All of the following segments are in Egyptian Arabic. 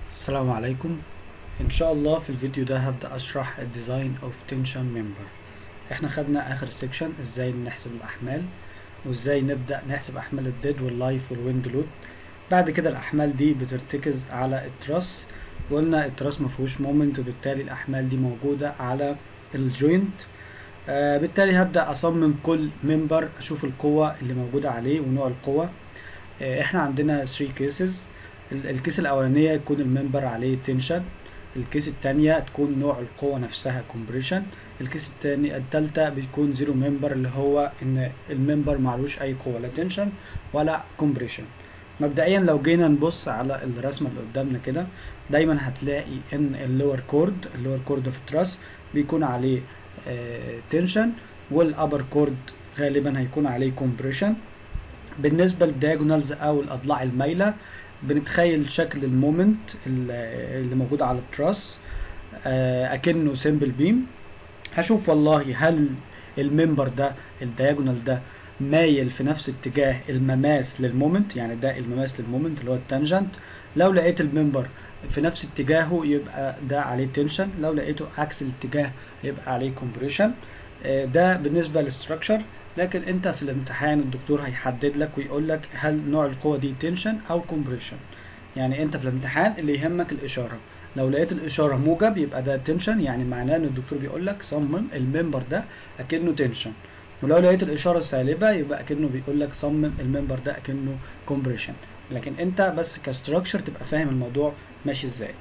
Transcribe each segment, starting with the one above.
السلام عليكم ان شاء الله في الفيديو ده هبدأ اشرح الديزاين اوف تنشن ممبر احنا خدنا اخر سيكشن ازاي نحسب الاحمال وازاي نبدأ نحسب احمال الديد واللايف والويند لود بعد كده الاحمال دي بترتكز على التراس وقلنا التراس مفيهوش مومنت وبالتالي الاحمال دي موجودة على الجوينت آه بالتالي هبدأ اصمم كل ممبر اشوف القوة اللي موجودة عليه ونوع القوة آه احنا عندنا 3 كيسز الكيس الاولانيه يكون الممبر عليه تنشن الكيس التانية تكون نوع القوة نفسها كومبريشن الكيس التاني التالتة بتكون زيرو ممبر اللي هو ان الممبر معلوش اي قوة لا تنشن ولا كومبريشن مبدئيا لو جينا نبص على الرسمة اللي قدامنا كده دايما هتلاقي ان اللور كورد اللور كورد اوف تراس بيكون عليه تنشن والابر كورد غالبا هيكون عليه كومبريشن بالنسبة للدياجونالز او الاضلاع المايلة بنتخيل شكل المومنت اللي موجود على التراس اكنه سيمبل بيم هشوف والله هل الممبر ده الدياجونال ده مايل في نفس اتجاه المماس للمومنت يعني ده المماس للمومنت اللي هو التانجنت لو لقيت الممبر في نفس اتجاهه يبقى ده عليه تنشن لو لقيته عكس الاتجاه يبقى عليه كومبريشن ده بالنسبه للستراكشر لكن انت في الامتحان الدكتور هيحدد لك ويقول لك هل نوع القوه دي تنشن او كومبريشن يعني انت في الامتحان اللي يهمك الاشاره لو لقيت الاشاره موجب يبقى ده تنشن يعني معناه ان الدكتور بيقول لك صمم الممبر ده اكنه تنشن ولو لقيت الاشاره سالبه يبقى اكنه بيقول لك صمم الممبر ده اكنه كومبريشن لكن انت بس كستراكشر تبقى فاهم الموضوع ماشي ازاي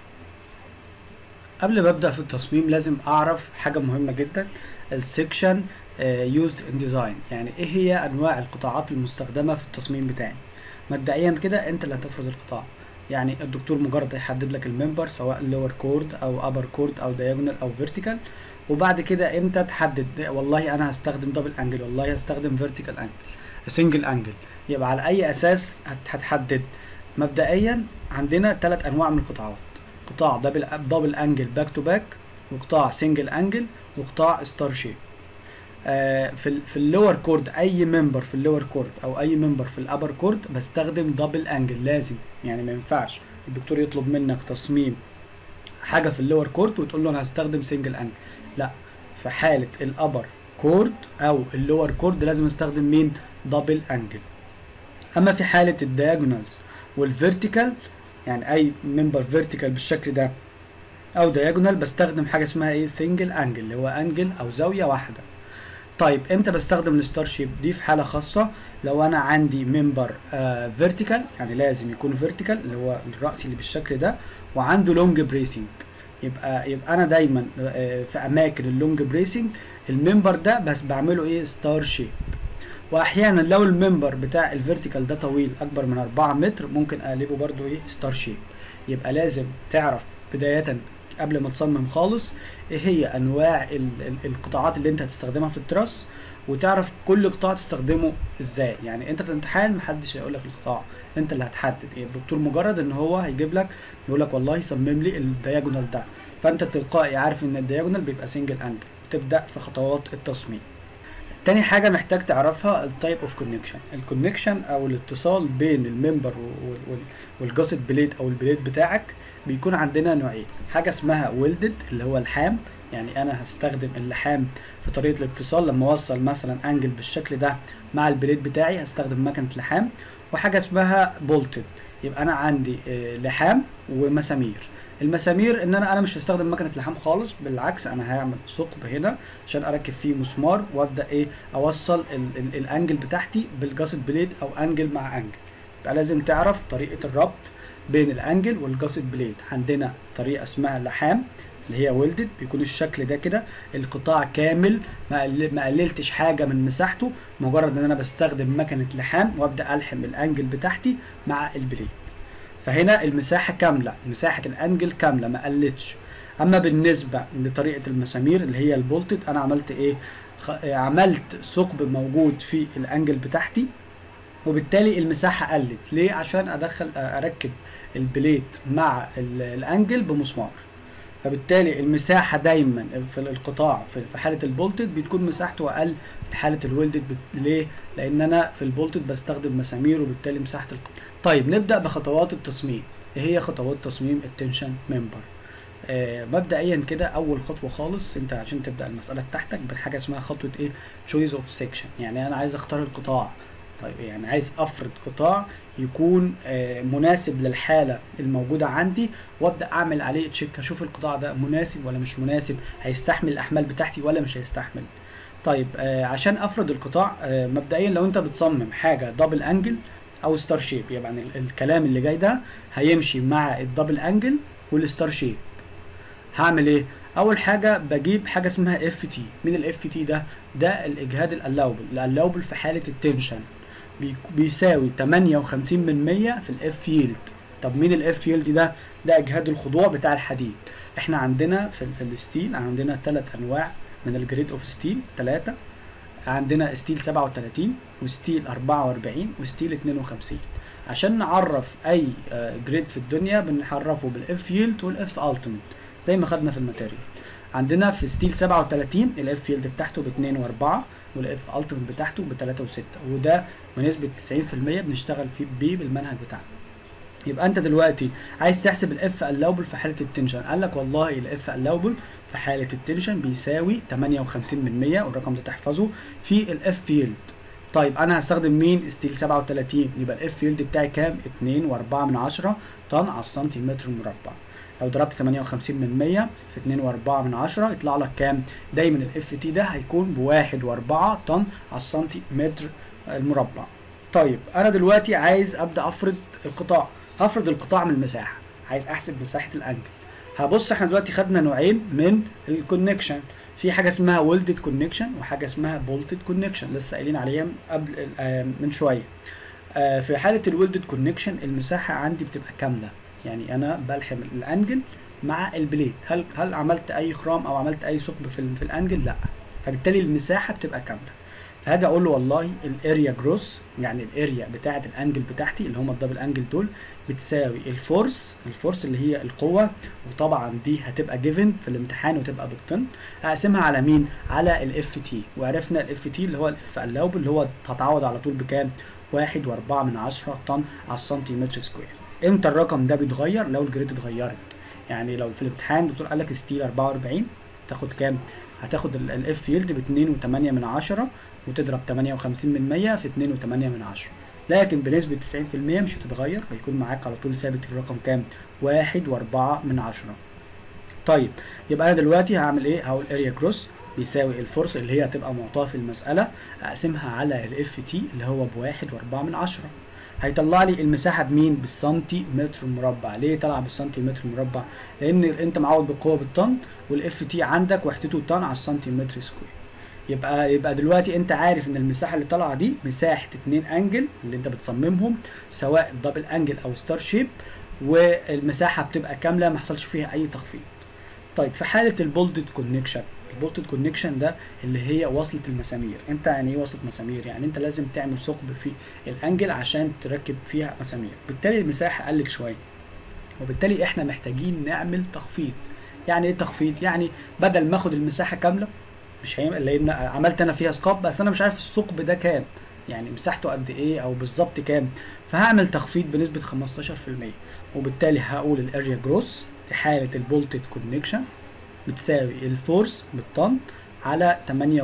قبل ما ابدا في التصميم لازم اعرف حاجه مهمه جدا السكشن used in design يعني ايه هي انواع القطاعات المستخدمه في التصميم بتاعي مبدئيا كده انت اللي هتفرض القطاع يعني الدكتور مجرد هيحدد لك الممبر سواء لور كورد او ابر كورد او diagonal او فيرتيكال وبعد كده انت تحدد والله انا هستخدم دبل انجل والله هستخدم فيرتيكال انجل سنجل انجل يبقى على اي اساس هتحدد مبدئيا عندنا ثلاث انواع من القطاعات قطاع دبل دبل انجل باك تو باك وقطاع سنجل انجل وقطاع ستار شيب آه في ال في اللور كورد اي ممبر في اللور كورد او اي ممبر في الابر كورد بستخدم دبل انجل لازم يعني ما ينفعش الدكتور يطلب منك تصميم حاجه في اللور كورد وتقول له انا هستخدم سنجل انجل لا في حاله الابر كورد او اللور كورد لازم استخدم مين دبل انجل اما في حاله الدياجونالز والفيرتيكال يعني اي ممبر فيرتيكال بالشكل ده او دياجونال بستخدم حاجه اسمها ايه سنجل انجل اللي هو انجل او زاويه واحده طيب امتى بستخدم الستار شيب دي في حاله خاصه لو انا عندي ممبر فيرتيكال آه يعني لازم يكون فيرتيكال اللي هو الراس اللي بالشكل ده وعنده لونج بريسنج يبقى يبقى انا دايما آه في اماكن اللونج بريسنج الممبر ده بس بعمله ايه ستار شيب واحيانا لو الممبر بتاع الفيرتيكال ده طويل اكبر من 4 متر ممكن اقلبه برده ايه ستار شيب يبقى لازم تعرف بدايه قبل ما تصمم خالص ايه هي انواع ال ال القطاعات اللي انت هتستخدمها في التراس وتعرف كل قطاع تستخدمه ازاي يعني انت في الامتحان محدش هيقول لك القطاع انت اللي هتحدد ايه الدكتور مجرد ان هو هيجيب لك يقول لك والله صمم لي الدياجونال ده فانت تلقائي عارف ان الدياجونال بيبقى سنجل انجل تبدا في خطوات التصميم تاني حاجة محتاج تعرفها التايب اوف كونكشن الكونكشن او الاتصال بين الممبر والجاسد بليد او البليد بتاعك بيكون عندنا نوعين حاجة اسمها ويلدد اللي هو الحام يعني انا هستخدم اللحام في طريقة الاتصال لما اوصل مثلا انجل بالشكل ده مع البليد بتاعي هستخدم مكنة لحام وحاجة اسمها بولتد يبقى انا عندي لحام ومسامير المسامير ان انا انا مش هستخدم مكنه لحام خالص بالعكس انا هعمل ثقب هنا عشان اركب فيه مسمار وابدا ايه اوصل ال ال الانجل بتاعتي بالجاسد بليد او انجل مع انجل يبقى لازم تعرف طريقه الربط بين الانجل والجاسد بليد عندنا طريقه اسمها لحام اللي هي ويلدد بيكون الشكل ده كده القطاع كامل ما قللتش حاجه من مساحته مجرد ان انا بستخدم مكنه لحام وابدا الحم الانجل بتاعتي مع البليد فهنا المساحة كاملة مساحة الانجل كاملة ما قلتش اما بالنسبة لطريقة المسامير اللي هي البولتد انا عملت ايه خ... عملت ثقب موجود في الانجل بتاعتي وبالتالي المساحة قلت ليه عشان ادخل اركب البليت مع الانجل بمسمار فبالتالي المساحة دايما في القطاع في حالة البولتد بتكون مساحته اقل في حالة الويلدد بت... ليه؟ لان انا في البولتد بستخدم مسامير وبالتالي مساحة القطاع طيب نبدأ بخطوات التصميم ايه هي خطوات تصميم التنشن ممبر آه مبدئيا كده اول خطوه خالص انت عشان تبدا المساله بتاعتك بحاجه اسمها خطوه ايه تشويز اوف سيكشن يعني انا عايز اختار القطاع طيب يعني عايز افرض قطاع يكون آه مناسب للحاله الموجوده عندي وابدا اعمل عليه تشيك اشوف القطاع ده مناسب ولا مش مناسب هيستحمل الاحمال بتاعتي ولا مش هيستحمل طيب آه عشان افرض القطاع آه مبدئيا لو انت بتصمم حاجه دبل انجل او ستار شيب يعني الكلام اللي جاي ده هيمشي مع الدبل انجل والستار شيب هعمل ايه اول حاجه بجيب حاجه اسمها اف تي مين الاف تي ده ده الاجهاد الالاوبل الالاوبل في حاله التنشن بيساوي 58 من 100 في الاف ييلد طب مين الاف ييلد ده ده اجهاد الخضوع بتاع الحديد احنا عندنا في, في الستيل عندنا ثلاث انواع من الجريد اوف ستيل ثلاثه عندنا ستيل 37 وستيل 44 وستيل 52 عشان نعرف اي جريد في الدنيا بنعرفه بالاف ييلد والاف التيميت زي ما خدنا في الماتيريال عندنا في ستيل 37 الاف ييلد بتاعته ب 2 و4 والاف التيميت بتاعته ب 3 و6 وده بنسبه 90% بنشتغل فيه بيه بالمنهج بتاعنا يبقى انت دلوقتي عايز تحسب الاف الاوبل في حاله التنشن قال لك والله الاف الاوبل في حاله التنشن بيساوي 58 من 100 والرقم ده تحفظه في الاف فيلد طيب انا هستخدم مين ستيل 37 يبقى الاف فيلد بتاعي كام 2 و4 من 10 طن على السنتيمتر المربع لو ضربت 58 من 100 في 2 و4 من 10 يطلع لك كام دايما الاف تي ده هيكون بواحد و4 طن على السنتيمتر المربع طيب انا دلوقتي عايز ابدا افرض القطاع هفرض القطاع من المساحه عايز احسب مساحه الانجل هبص احنا دلوقتي خدنا نوعين من الكونكشن في حاجه اسمها ويلدد كونكشن وحاجه اسمها بولتد كونكشن لسه قايلين عليها قبل من شويه في حاله الويلدد كونكشن المساحه عندي بتبقى كامله يعني انا بلحم الانجل مع البليد هل هل عملت اي خرام او عملت اي ثقب في, في الانجل لا فبالتالي المساحه بتبقى كامله فهاجي اقول له والله الاريا جروس يعني الاريا بتاعه الانجل بتاعتي اللي هم الدبل انجل دول بتساوي الفورس الفورس اللي هي القوه وطبعا دي هتبقى جيفن في الامتحان وتبقى بالطن هقسمها على مين على الاف تي وعرفنا الاف تي اللي هو الاف الاوب اللي هو هتعوض على طول بكام واحد واربعة من عشرة طن على السنتيمتر سكوير امتى الرقم ده بيتغير لو الجريد اتغيرت يعني لو في الامتحان الدكتور قال لك ستيل 44 تاخد كام هتاخد الاف يلد ب 2.8 من عشرة وتضرب 58 من 100 في 2.8 من 10 لكن بنسبة 90% مش هتتغير هيكون معاك على طول ثابت الرقم كام؟ واحد وأربعة من عشرة. طيب يبقى أنا دلوقتي هعمل إيه؟ هقول اريا كروس بيساوي الفورس اللي هي هتبقى معطاة في المسألة أقسمها على الاف تي اللي هو بواحد وأربعة من عشرة. هيطلع لي المساحة بمين؟ بالسنتي متر مربع، ليه طلع بالسنتي متر مربع؟ لأن أنت معود بالقوة بالطن والاف تي عندك وحدته طن على السنتي متر سكوير. يبقى يبقى دلوقتي انت عارف ان المساحه اللي طالعه دي مساحه اتنين انجل اللي انت بتصممهم سواء دبل انجل او ستار شيب والمساحه بتبقى كامله ما حصلش فيها اي تخفيض طيب في حاله البولتد كونكشن البولتد كونكشن ده اللي هي وصله المسامير انت يعني ايه وصله مسامير يعني انت لازم تعمل ثقب في الانجل عشان تركب فيها مسامير بالتالي المساحه قلت شويه وبالتالي احنا محتاجين نعمل تخفيض يعني ايه تخفيض يعني بدل ما اخد المساحه كامله مش هيعمل لان عملت انا فيها ثقب بس انا مش عارف الثقب ده كام يعني مساحته قد ايه او بالظبط كام فهعمل تخفيض بنسبه 15% وبالتالي هقول الاريا جروس في حاله البولتد كونكشن بتساوي الفورس بالطن على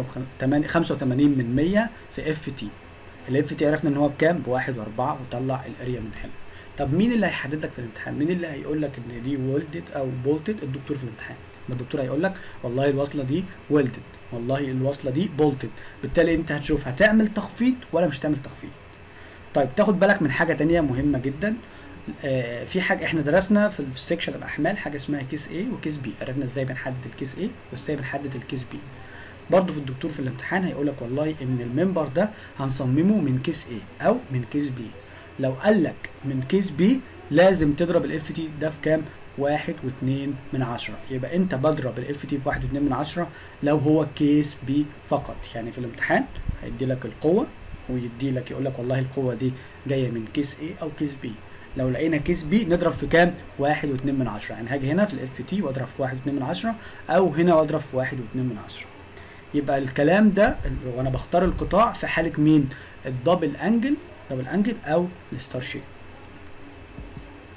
85 من 100 في اف تي الاف تي عرفنا ان هو بكام بواحد واربعة وطلع الاريا من هنا طب مين اللي هيحدد لك في الامتحان مين اللي هيقول لك ان دي ويلدد او بولتد الدكتور في الامتحان ما الدكتور هيقول لك والله الوصله دي ويلدد والله الوصله دي بولتد بالتالي انت هتشوف هتعمل تخفيض ولا مش هتعمل تخفيض طيب تاخد بالك من حاجه تانية مهمه جدا آه في حاجه احنا درسنا في السكشن الاحمال حاجه اسمها كيس A وكيس B عرفنا ازاي بنحدد الكيس A وازاي بنحدد الكيس B برضه في الدكتور في الامتحان هيقول لك والله ان الممبر ده هنصممه من كيس A او من كيس B لو قال لك من كيس B لازم تضرب الاف تي ده في كام واحد واتنين من عشرة يبقى انت بضرب الاف تي بواحد واتنين من عشرة لو هو كيس بي فقط يعني في الامتحان هيدي لك القوة ويدي لك يقول لك والله القوة دي جاية من كيس A او كيس B لو لقينا كيس بي نضرب في كام؟ واحد واتنين من عشرة يعني هاجي هنا في الاف تي واضرب في واحد واتنين من عشرة او هنا واضرب في واحد واتنين من عشرة يبقى الكلام ده وانا بختار القطاع في حالة مين؟ الدبل انجل دبل انجل او الستار شيب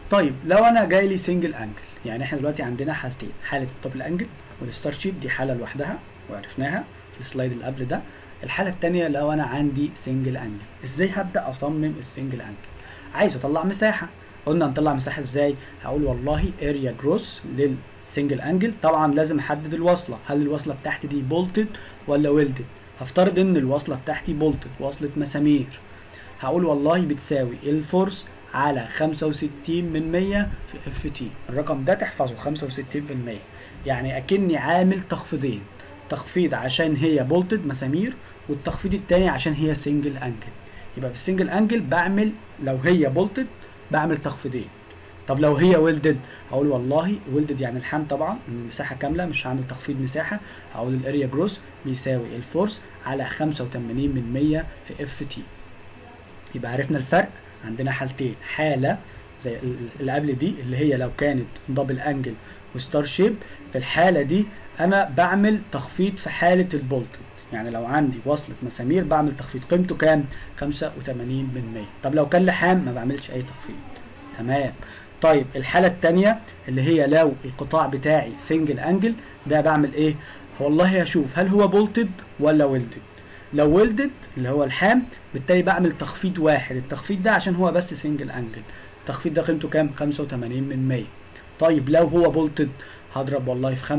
طيب لو انا جاي لي سنجل انجل يعني احنا دلوقتي عندنا حالتين حاله الدبل انجل والستار شيب دي حاله لوحدها وعرفناها في السلايد اللي قبل ده الحاله الثانيه لو انا عندي سنجل انجل ازاي هبدا اصمم السنجل انجل عايز اطلع مساحه قلنا هنطلع مساحه ازاي هقول والله اريا جروس للسنجل انجل طبعا لازم احدد الوصله هل الوصله بتاعتي دي بولتد ولا ويلدد هفترض ان الوصله بتاعتي بولتد وصله مسامير هقول والله بتساوي الفورس على 65 من 100 في اف تي الرقم ده تحفظه 65 من 100 يعني اكني عامل تخفيضين تخفيض عشان هي بولتد مسامير والتخفيض التاني عشان هي سنجل انجل يبقى في السنجل انجل بعمل لو هي بولتد بعمل تخفيضين طب لو هي ويلدد هقول والله ويلدد يعني الحام طبعا المساحه كامله مش هعمل تخفيض مساحه هقول الاريا جروس بيساوي الفورس على 85 من 100 في اف تي يبقى عرفنا الفرق عندنا حالتين حاله زي اللي قبل دي اللي هي لو كانت دبل انجل وستار شيب في الحاله دي انا بعمل تخفيض في حاله البولتد يعني لو عندي وصلة مسامير بعمل تخفيض قيمته كام 85 من 100 طب لو كان لحام ما بعملش اي تخفيض تمام طيب الحالة التانية اللي هي لو القطاع بتاعي سنجل انجل ده بعمل ايه والله هشوف هل هو بولتد ولا ويلدد لو ويلدد اللي هو الحام بالتالي بعمل تخفيض واحد التخفيض ده عشان هو بس سنجل انجل التخفيض ده قيمته كام 85 من 100 طيب لو هو بولتد هضرب والله في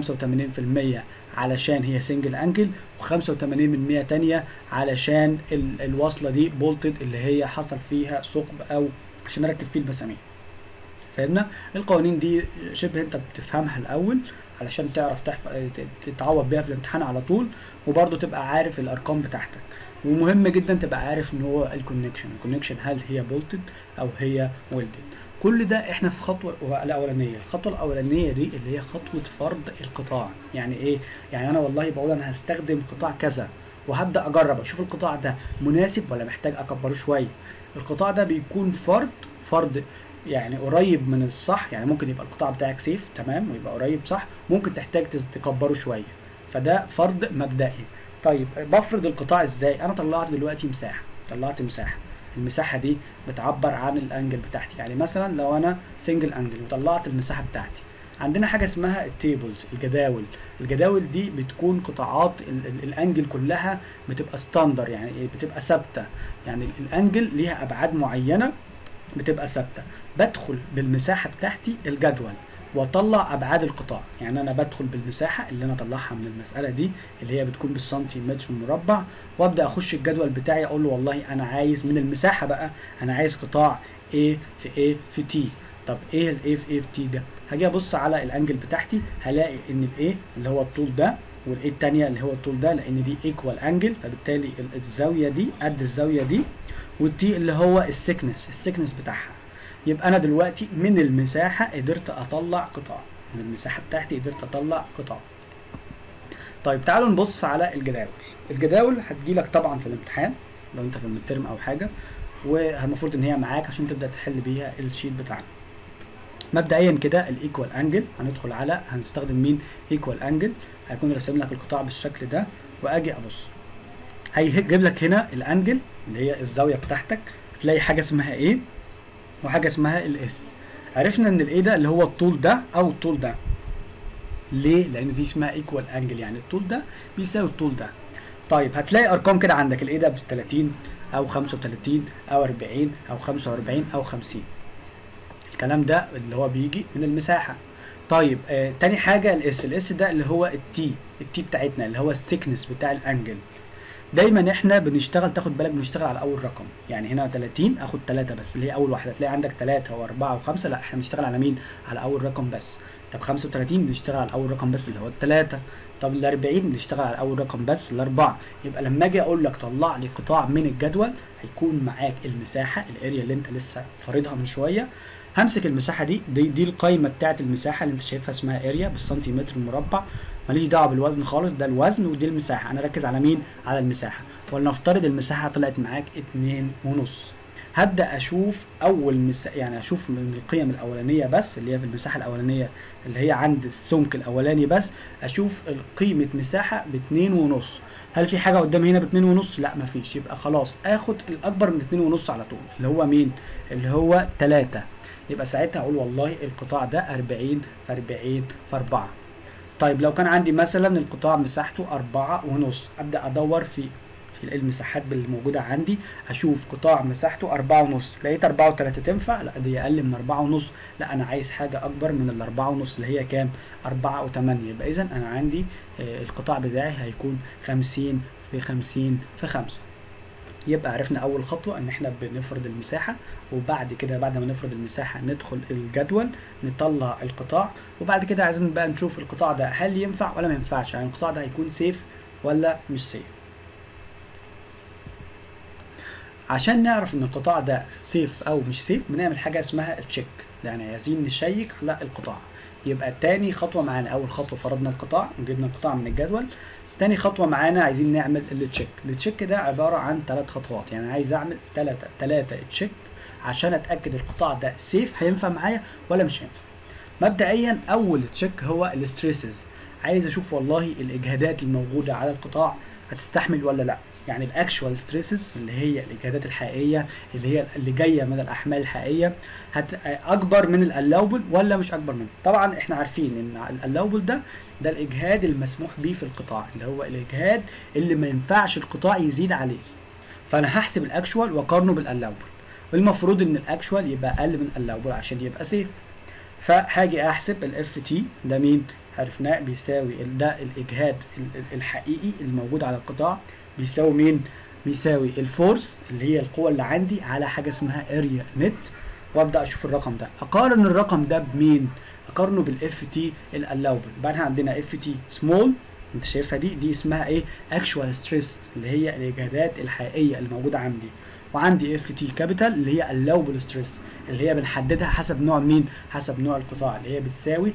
85% علشان هي سنجل انجل و85 من 100 تانية علشان ال الوصلة دي بولتد اللي هي حصل فيها ثقب او عشان اركب فيه المسامير فهمنا القوانين دي شبه انت بتفهمها الاول علشان تعرف تحف... تتعوض بيها في الامتحان على طول وبرضه تبقى عارف الارقام بتاعتك ومهم جدا تبقى عارف ان هو الكونكشن الكونكشن هل هي بولتد او هي ويلدد كل ده احنا في خطوه الاولانيه الخطوه الاولانيه دي اللي هي خطوه فرض القطاع يعني ايه يعني انا والله بقول انا هستخدم قطاع كذا وهبدا اجرب اشوف القطاع ده مناسب ولا محتاج اكبره شويه القطاع ده بيكون فرض فرض يعني قريب من الصح يعني ممكن يبقى القطاع بتاعك سيف تمام ويبقى قريب صح ممكن تحتاج تكبره شويه فده فرض مبدئي طيب بفرض القطاع ازاي انا طلعت دلوقتي مساحه طلعت مساحه المساحه دي بتعبر عن الانجل بتاعتي يعني مثلا لو انا سنجل انجل وطلعت المساحه بتاعتي عندنا حاجه اسمها التيبلز الجداول الجداول دي بتكون قطاعات الانجل كلها بتبقى ستاندر يعني بتبقى ثابته يعني الانجل ليها ابعاد معينه بتبقى ثابته بدخل بالمساحه بتاعتي الجدول واطلع ابعاد القطاع يعني انا بدخل بالمساحه اللي انا اطلعها من المساله دي اللي هي بتكون بالسنتيمتر المربع وابدا اخش الجدول بتاعي اقول له والله انا عايز من المساحه بقى انا عايز قطاع A في A في T طب ايه ال A في A في T ده هاجي ابص على الانجل بتاعتي هلاقي ان ال A اللي هو الطول ده والاي التانية اللي هو الطول ده لان دي ايكوال انجل فبالتالي الزاويه دي قد الزاويه دي والتي اللي هو السكنس السكنس بتاعها يبقى انا دلوقتي من المساحه قدرت اطلع قطاع من المساحه بتاعتي قدرت اطلع قطاع طيب تعالوا نبص على الجداول الجداول هتجيلك طبعا في الامتحان لو انت في المترم او حاجه والمفروض ان هي معاك عشان تبدا تحل بيها الشيت بتاعنا مبدئيا كده الايكوال انجل هندخل على هنستخدم مين ايكوال انجل هيكون راسم لك القطاع بالشكل ده واجي ابص هيجيب لك هنا الانجل اللي هي الزاويه بتاعتك هتلاقي حاجه اسمها ايه وحاجه اسمها الاس عرفنا ان الايه ده اللي هو الطول ده او الطول ده ليه لان دي اسمها ايكوال انجل يعني الطول ده بيساوي الطول ده طيب هتلاقي ارقام كده عندك الايه ده ب 30 او 35 او 40 او 45 او 50 الكلام ده اللي هو بيجي من المساحه طيب آه تاني حاجه الاس الاس ده اللي هو التي التي بتاعتنا اللي هو السكنس بتاع الانجل دايما احنا بنشتغل تاخد بالك بنشتغل على اول رقم يعني هنا 30 اخد 3 بس اللي هي اول واحده تلاقي عندك 3 و4 و5 لا احنا بنشتغل على مين على اول رقم بس طب 35 بنشتغل على اول رقم بس اللي هو الثلاثة طب ال 40 بنشتغل على اول رقم بس الاربعة يبقى لما اجي اقول لك طلع لي قطاع من الجدول هيكون معاك المساحه الاريا اللي انت لسه فارضها من شويه همسك المساحه دي دي, دي القايمه بتاعه المساحه اللي انت شايفها اسمها اريا بالسنتيمتر المربع ماليش دعوه بالوزن خالص ده الوزن ودي المساحه انا ركز على مين على المساحه ولنفترض المساحه طلعت معاك اتنين ونص هبدا اشوف اول مس... يعني اشوف من القيم الاولانيه بس اللي هي في المساحه الاولانيه اللي هي عند السمك الاولاني بس اشوف قيمه مساحه باتنين ونص هل في حاجه قدامي هنا باتنين ونص لا مفيش يبقى خلاص اخد الاكبر من اتنين ونص على طول اللي هو مين اللي هو تلاتة يبقى ساعتها اقول والله القطاع ده 40 في 40 في 4 طيب لو كان عندي مثلا القطاع مساحته أربعة ونص أبدأ أدور في في المساحات اللي موجودة عندي أشوف قطاع مساحته أربعة ونص لقيت أربعة وتلاتة تنفع لا دي أقل من أربعة ونص لا أنا عايز حاجة أكبر من الأربعة ونص اللي هي كام أربعة وتمانية يبقى إذا أنا عندي آه القطاع بتاعي هيكون خمسين في خمسين في خمسة يبقى عرفنا اول خطوه ان احنا بنفرض المساحه وبعد كده بعد ما نفرض المساحه ندخل الجدول نطلع القطاع وبعد كده عايزين بقى نشوف القطاع ده هل ينفع ولا ما ينفعش يعني القطاع ده هيكون سيف ولا مش سيف عشان نعرف ان القطاع ده سيف او مش سيف بنعمل حاجه اسمها التشيك يعني عايزين نشيك على القطاع يبقى تاني خطوه معانا اول خطوه فرضنا القطاع وجبنا القطاع من الجدول تاني خطوة معانا عايزين نعمل التشيك التشيك ده عبارة عن ثلاث خطوات يعني عايز اعمل ثلاثة ثلاثة تشيك عشان اتأكد القطاع ده سيف هينفع معايا ولا مش هينفع مبدئيا اول تشيك هو الستريسز عايز اشوف والله الاجهادات الموجودة على القطاع هتستحمل ولا لا يعني الاكشوال ستريسز اللي هي الاجهادات الحقيقيه اللي هي اللي جايه من الاحمال الحقيقيه هت اكبر من الالاوبل ولا مش اكبر منه طبعا احنا عارفين ان الالاوبل ده ده الاجهاد المسموح به في القطاع اللي هو الاجهاد اللي ما ينفعش القطاع يزيد عليه فانا هحسب الاكشوال واقارنه بالالاوبل والمفروض ان الاكشوال يبقى اقل من الالاوبل عشان يبقى سيف فهاجي احسب الاف تي ده مين عرفناه بيساوي ده الاجهاد الحقيقي الموجود على القطاع بيساوي مين بيساوي الفورس اللي هي القوه اللي عندي على حاجه اسمها اريا نت وابدا اشوف الرقم ده اقارن الرقم ده بمين اقارنه بالاف تي الالاوبل بعدها عندنا اف تي سمول انت شايفها دي دي اسمها ايه اكشوال ستريس اللي هي الاجهادات الحقيقيه اللي موجوده عندي وعندي اف تي كابيتال اللي هي اللاوبل ستريس اللي هي بنحددها حسب نوع مين حسب نوع القطاع اللي هي بتساوي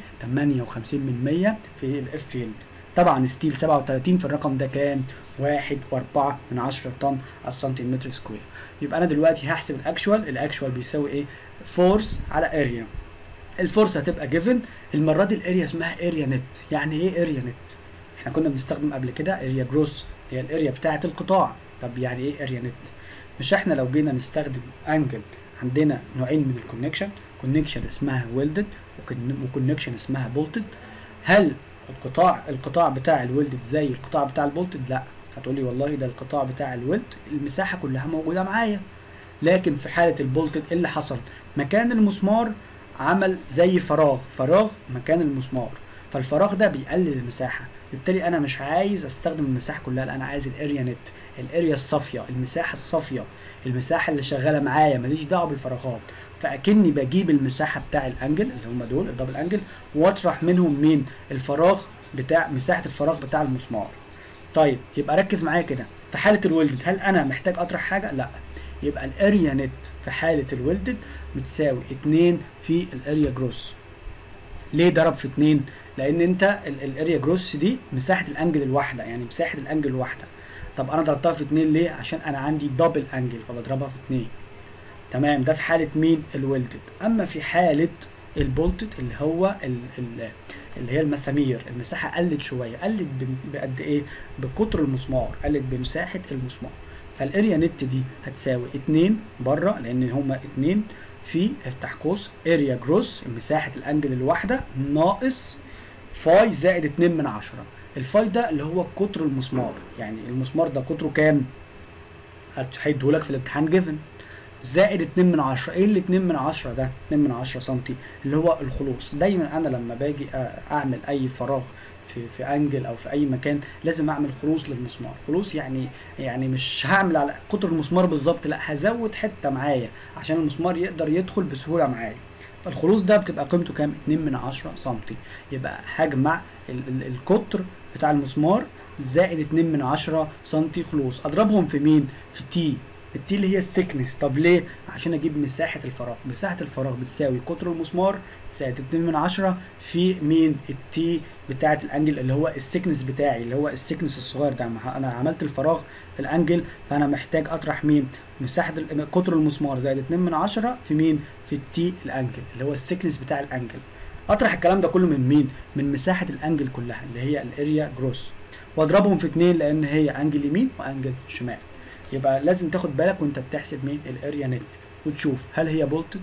58 من 100 في الاف فيلد طبعا ستيل 37 في الرقم ده كام واحد واربعة من عشرة طن على السنتيمتر سكوير يبقى انا دلوقتي هحسب الاكشوال الاكشوال بيساوي ايه فورس على اريا الفورس هتبقى جيفن المره دي الاريا اسمها اريا نت يعني ايه اريا نت احنا كنا بنستخدم قبل كده اريا جروس هي الاريا بتاعه القطاع طب يعني ايه اريا نت مش احنا لو جينا نستخدم انجل عندنا نوعين من الكونكشن كونكشن اسمها ويلدد وكونكشن اسمها بولتد هل القطاع القطاع بتاع الويلدد زي القطاع بتاع البولتد لا هتقولي والله ده القطاع بتاع الويلد المساحه كلها موجوده معايا لكن في حاله البولتد ايه اللي حصل مكان المسمار عمل زي فراغ فراغ مكان المسمار فالفراغ ده بيقلل المساحه بالتالي انا مش عايز استخدم المساحه كلها لا انا عايز الاريا نت الاريا الصافيه المساحه الصافيه المساحه اللي شغاله معايا ماليش دعوه بالفراغات فاكني بجيب المساحه بتاع الانجل اللي هم دول الدبل انجل واطرح منهم مين الفراغ بتاع مساحه الفراغ بتاع المسمار طيب يبقى ركز معايا كده في حاله الويلدد هل انا محتاج اطرح حاجه لا يبقى الاريا نت في حاله الويلدد بتساوي 2 في الاريا جروس ليه ضرب في 2 لان انت الاريا جروس دي مساحه الانجل الواحده يعني مساحه الانجل الواحده طب انا ضربتها في 2 ليه عشان انا عندي دبل انجل فبضربها في 2 تمام ده في حاله مين الويلدد اما في حاله البولتد اللي هو ال ال اللي هي المسامير المساحه قلت شويه قلت بقد ايه بقطر المسمار قلت بمساحه المسمار فالاريا نت دي هتساوي 2 بره لان هما 2 في افتح قوس اريا جروس مساحه الانجل الواحده ناقص فاي زائد 2 من 10 الفاي ده اللي هو قطر المسمار يعني المسمار ده قطره كام هيديهولك في الامتحان جيفن زائد 2 من 10 ايه ال 2 من 10 ده 2 من 10 سم اللي هو الخلوص دايما انا لما باجي اعمل اي فراغ في في انجل او في اي مكان لازم اعمل خلوص للمسمار خلوص يعني يعني مش هعمل على قطر المسمار بالظبط لا هزود حته معايا عشان المسمار يقدر يدخل بسهوله معايا فالخلوص ده بتبقى قيمته كام 2 من 10 سم يبقى هجمع ال ال القطر بتاع المسمار زائد 2 من 10 سم خلوص اضربهم في مين في تي التي اللي هي السكنس طب ليه عشان اجيب مساحه الفراغ مساحه الفراغ بتساوي قطر المسمار زائد 2 من 10 في مين التي بتاعه الانجل اللي هو السكنس بتاعي اللي هو السكنس الصغير ده انا عملت الفراغ في الانجل فانا محتاج اطرح مين مساحه قطر المسمار زائد 2 من 10 في مين في التي الانجل اللي هو السكنس بتاع الانجل اطرح الكلام ده كله من مين من مساحه الانجل كلها اللي هي الاريا جروس واضربهم في 2 لان هي انجل يمين وانجل شمال يبقى لازم تاخد بالك وانت بتحسب مين الاريا نت وتشوف هل هي بولتد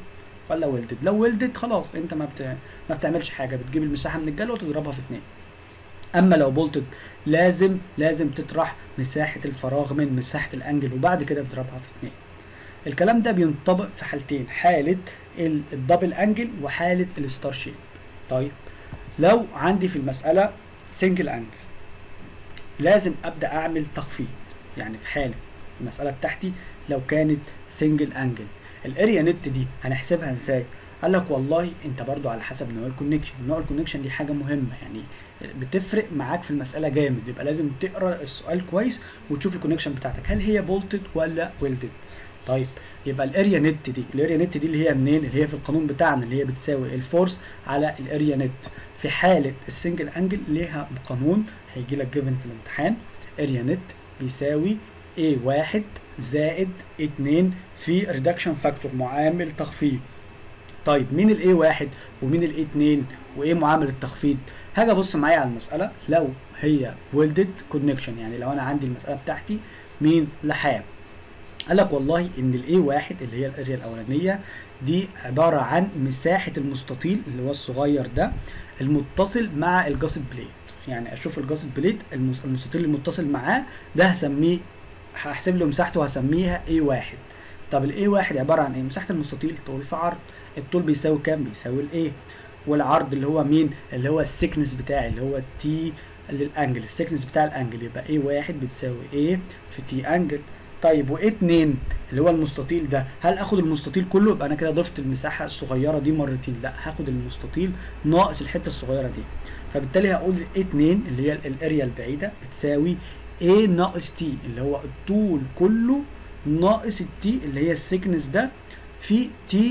ولا ويلدد لو ويلدد خلاص انت ما بت... ما بتعملش حاجه بتجيب المساحه من الجدول وتضربها في اتنين اما لو بولتد لازم لازم تطرح مساحه الفراغ من مساحه الانجل وبعد كده بتضربها في اتنين الكلام ده بينطبق في حالتين حاله ال- الدبل انجل وحاله الستار شيب طيب لو عندي في المساله سنجل انجل لازم ابدا اعمل تخفيض يعني في حاله المساله بتاعتي لو كانت سنجل انجل الاريا نت دي هنحسبها ازاي قال لك والله انت برضو على حسب نوع الكونكشن نوع الكونكشن دي حاجه مهمه يعني بتفرق معاك في المساله جامد يبقى لازم تقرا السؤال كويس وتشوف الكونكشن بتاعتك هل هي بولتد ولا ويلدد طيب يبقى الاريا نت دي الاريا نت دي اللي هي منين اللي هي في القانون بتاعنا اللي هي بتساوي الفورس على الاريا نت في حاله السنجل انجل ليها قانون هيجي لك جيفن في الامتحان اريا نت بيساوي A1 زائد 2 في ريدكشن فاكتور معامل تخفيض طيب مين الاي واحد ومين الاي 2 وايه معامل التخفيض هاجي ابص معايا على المساله لو هي ويلدد كونكشن يعني لو انا عندي المساله بتاعتي مين لحام قال لك والله ان الاي واحد اللي هي الاريا الاولانيه دي عباره عن مساحه المستطيل اللي هو الصغير ده المتصل مع الجاست بليت يعني اشوف الجاست بليت المس- المستطيل المتصل معاه ده هسميه هحسب له مساحته هسميها اي واحد طب الاي واحد عباره عن ايه مساحه المستطيل طول في عرض الطول بيساوي كام بيساوي الايه والعرض اللي هو مين اللي هو السكنس بتاعي اللي هو التي للانجل السكنس بتاع الانجل يبقى ايه واحد بتساوي ايه في تي انجل طيب وايه اتنين اللي هو المستطيل ده هل اخد المستطيل كله يبقى انا كده ضفت المساحه الصغيره دي مرتين لا هاخد المستطيل ناقص الحته الصغيره دي فبالتالي هقول ايه اتنين اللي هي الاريا البعيده بتساوي A ناقص T اللي هو الطول كله ناقص التي اللي هي السكنس ده في تي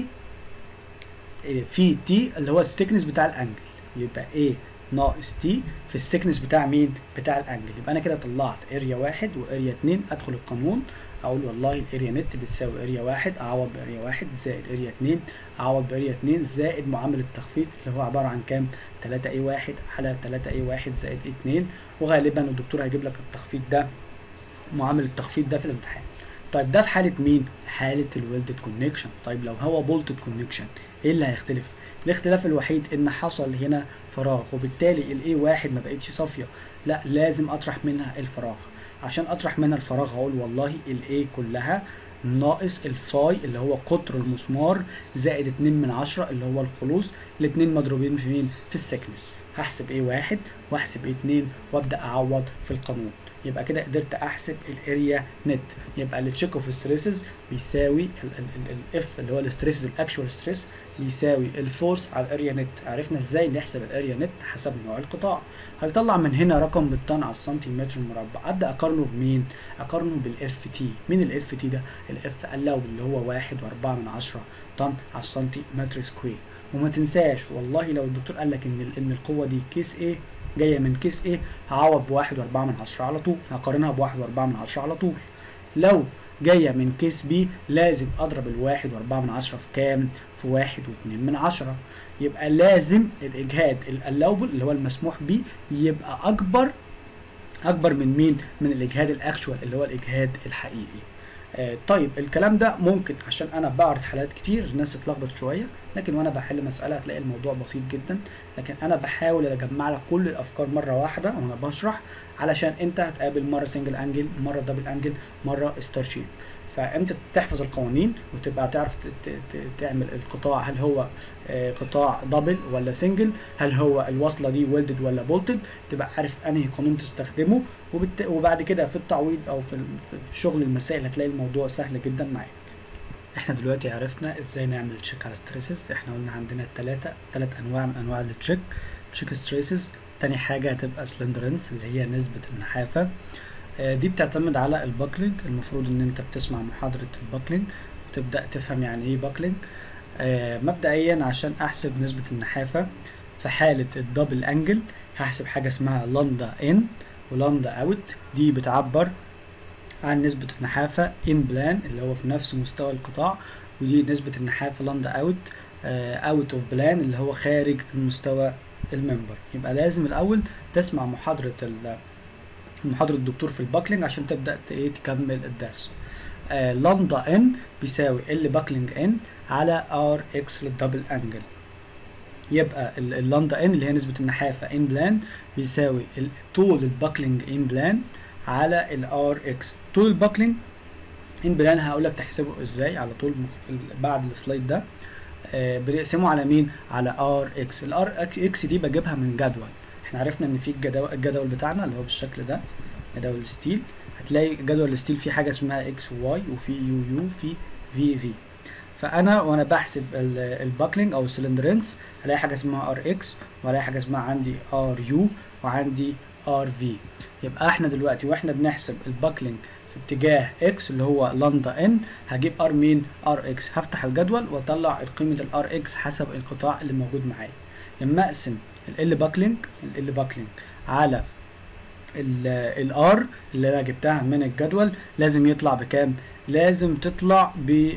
في تي اللي هو السكنس بتاع الانجل يبقى A ناقص تي في السكنس بتاع مين؟ بتاع الانجل يبقى انا كده طلعت اريا واحد واريا اتنين ادخل القانون اقول والله الاريا نت بتساوي اريا واحد اعوض باريا واحد زائد اريا اتنين اعوض باريا اتنين زائد معامل التخفيض اللي هو عباره عن كام؟ 3 اي واحد على 3 اي واحد زائد اي اتنين وغالبا الدكتور هيجيب لك التخفيض ده معامل التخفيض ده في الامتحان طيب ده في حاله مين حاله الويلدد كونكشن طيب لو هو بولتد كونكشن ايه اللي هيختلف الاختلاف الوحيد ان حصل هنا فراغ وبالتالي الاي واحد ما بقتش صافيه لا لازم اطرح منها الفراغ عشان اطرح منها الفراغ هقول والله الاي كلها ناقص الفاي اللي هو قطر المسمار زائد 2 من 10 اللي هو الخلوص الاتنين مضروبين في مين في السكنس هحسب ايه واحد واحسب ايه اتنين وابدا اعوض في القانون يبقى كده قدرت احسب الاريا نت يبقى التشيك اوف ستريسز بيساوي الاف اللي هو الستريسز الاكشوال ستريس بيساوي الفورس على الاريا نت عرفنا ازاي نحسب الاريا نت حسب نوع القطاع هيطلع من هنا رقم بالطن على السنتيمتر المربع ابدا اقارنه بمين اقارنه بالاف تي مين الاف تي ده الاف الاو اللي هو واحد واربعة من عشرة طن على السنتيمتر سكوير وما تنساش والله لو الدكتور قال لك ان ان القوه دي كيس ايه جايه من كيس ايه هعوض بواحد واربعة من عشرة على طول هقارنها بواحد واربعة من عشرة على طول لو جايه من كيس بي لازم اضرب الواحد واربعة من عشرة في كام في واحد واتنين من عشرة يبقى لازم الاجهاد الالاوبل اللي هو المسموح بيه يبقى اكبر اكبر من مين من الاجهاد الاكشوال اللي هو الاجهاد الحقيقي آه طيب الكلام ده ممكن عشان انا بعرض حالات كتير الناس تتلخبط شويه لكن وانا بحل مساله هتلاقي الموضوع بسيط جدا لكن انا بحاول اجمع لك كل الافكار مره واحده وانا بشرح علشان انت هتقابل مره سنجل انجل مره دبل انجل مره ستار شيب فانت تحفظ القوانين وتبقى تعرف تعمل القطاع هل هو قطاع دبل ولا سنجل هل هو الوصله دي ويلدد ولا بولتد تبقى عارف انهي قانون تستخدمه وبت... وبعد كده في التعويض او في شغل المسائل هتلاقي الموضوع سهل جدا معاك احنا دلوقتي عرفنا ازاي نعمل تشيك على ستريسز احنا قلنا عندنا ثلاثة ثلاث انواع من انواع التشيك تشيك ستريسز تاني حاجة هتبقى سلندرنس اللي هي نسبة النحافة دي بتعتمد على الباكلينج المفروض ان انت بتسمع محاضرة الباكلينج وتبدأ تفهم يعني ايه باكلينج آه مبدئيا عشان احسب نسبة النحافة في حالة الدبل انجل هحسب حاجة اسمها لاندا ان ولاندا اوت دي بتعبر عن نسبة النحافة ان بلان اللي هو في نفس مستوى القطاع ودي نسبة النحافة لاندا اوت اوت اوف بلان اللي هو خارج المستوى الممبر يبقى لازم الاول تسمع محاضرة محاضرة الدكتور في الباكلينج عشان تبدأ ايه تكمل الدرس آه لامدا ان بيساوي ال باكلينج ان على ار اكس للدبل انجل يبقى اللامدا ان اللي هي نسبة النحافة ان بلان بيساوي طول الباكلينج ان بلان على الار اكس طول الباكلينج ان بلان هقول لك تحسبه ازاي على طول بعد السلايد ده آه بنقسمه على مين على ار اكس الار اكس دي بجيبها من جدول احنا عرفنا ان في الجدول, الجدول بتاعنا اللي هو بالشكل ده جدول الستيل هتلاقي جدول الستيل فيه حاجه اسمها اكس وواي وفي يو يو في في في فانا وانا بحسب الباكلينج او السلندرنس هلاقي حاجه اسمها ار اكس وهلاقي حاجه اسمها عندي ار يو وعندي ار في يبقى احنا دلوقتي واحنا بنحسب الباكلينج في اتجاه اكس اللي هو لامدا ان هجيب ار مين ار اكس هفتح الجدول واطلع قيمه الار اكس حسب القطاع اللي موجود معايا لما اقسم ال باكلينج ال باكلينج على الار اللي انا جبتها من الجدول لازم يطلع بكام لازم تطلع ب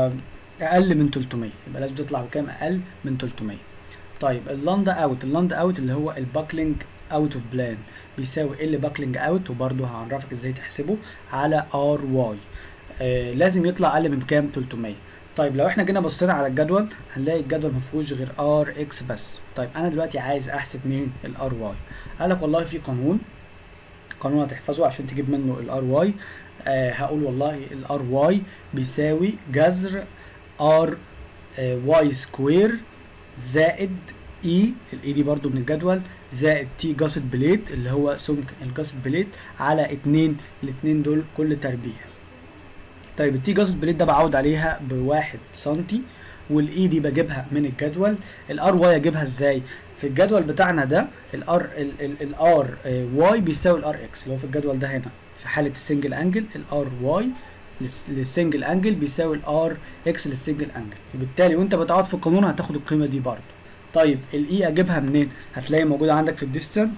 اقل من 300 يبقى لازم تطلع بكام اقل من 300 طيب اللاندا اوت اللاندا اوت اللي هو الباكلينج اوت اوف بلان بيساوي ال باكلينج اوت وبرده هعرفك ازاي تحسبه على ار واي آه لازم يطلع اقل من كام 300 طيب لو احنا جينا بصينا على الجدول هنلاقي الجدول ما فيهوش غير ار اكس بس طيب انا دلوقتي عايز احسب مين الار واي قال لك والله في قانون قانون هتحفظه عشان تجيب منه الار واي آه هقول والله الار واي بيساوي جذر ار واي سكوير زائد اي الاي دي برضو من الجدول زائد تي جاست بليت اللي هو سمك الجاست بليت على اتنين الاتنين دول كل تربيع طيب التي جاست بليت ده بعود عليها بواحد سنتي والاي دي بجيبها من الجدول الار واي اجيبها ازاي في الجدول بتاعنا ده الار الار واي بيساوي الار اكس اللي هو في الجدول ده هنا في حاله السنجل انجل الار واي للسنجل انجل بيساوي الار اكس للسنجل انجل وبالتالي وانت بتعوض في القانون هتاخد القيمه دي برضه طيب الاي اجيبها منين هتلاقي موجوده عندك في الديستنت